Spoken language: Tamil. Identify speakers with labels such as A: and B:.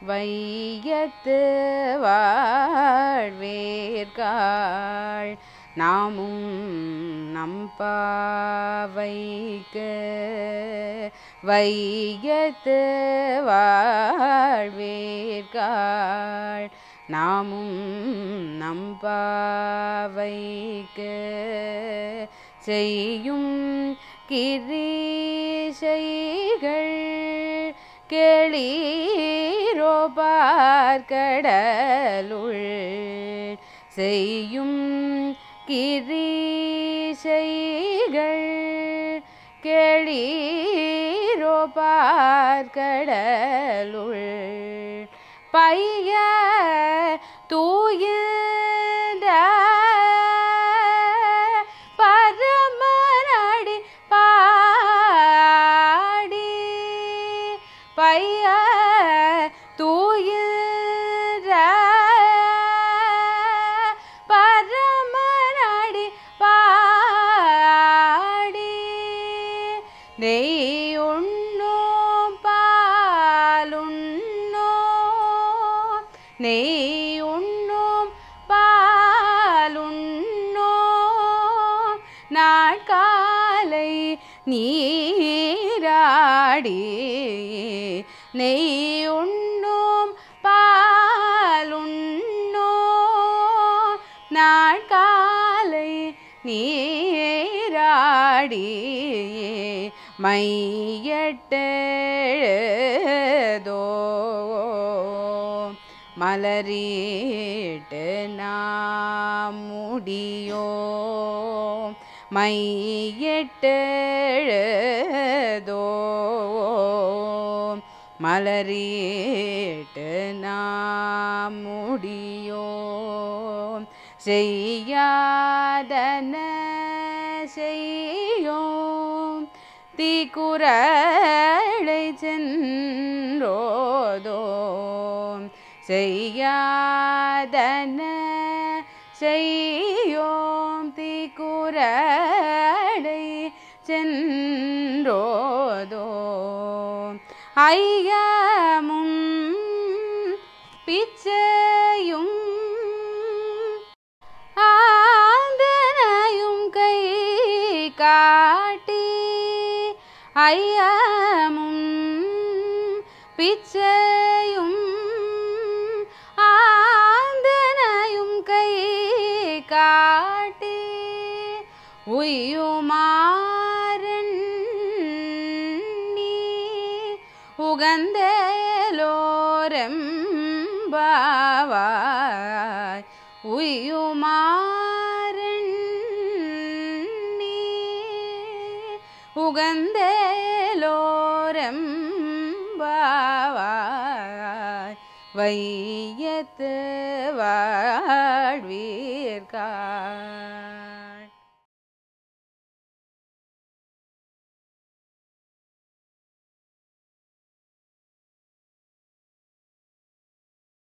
A: வையத்து வாழ்வேற்காள் நாமும் நம்பாவைக்கு வையத்து வாழ்வேற்காள் நாமும் நம்பாவைக்கு செய்யும் கிரீசைகள் கேளீரோ பார்க்கடலுள் செய்யும் கிரீசைகள் கேளீரோ பார்க்கடலுள் பைய தூயந்த பரமனடி பாடி பைய தூயந்த பரமனடி பாடி நெய்யுண்ணோம் பாலுண்ணோம் நெய்யுண்ணோம் பாலுண்ணோம் நாட்காலை நீராடி நெய்யுண்ணோம் பாலுண்ணோம் நாட்காலை நீராடி மையட்டெழுதோ மலரீட்டு நாம் முடியோ மையட்டெழுதோ மலரீட்டு நாம் முடியோ செய்யாதன செய்யோம் தீக்குறளை சென்றோதோம் செய்யாதன செய்யோம் தீக்குறளை சென்றோதோம் ஐயமும் பிச்சையும் ஆந்தனையும் கை காட்டி ஐயமும் பிச்சையும் ஆந்தனையும் கை காட்டி உயுமாறன் நீ உகந்தேலோரெம்பாவாய் உயுமாறன் நீ உகந்தேலோரெம்பாவாய் வையத்து வாழ்வீர்காய்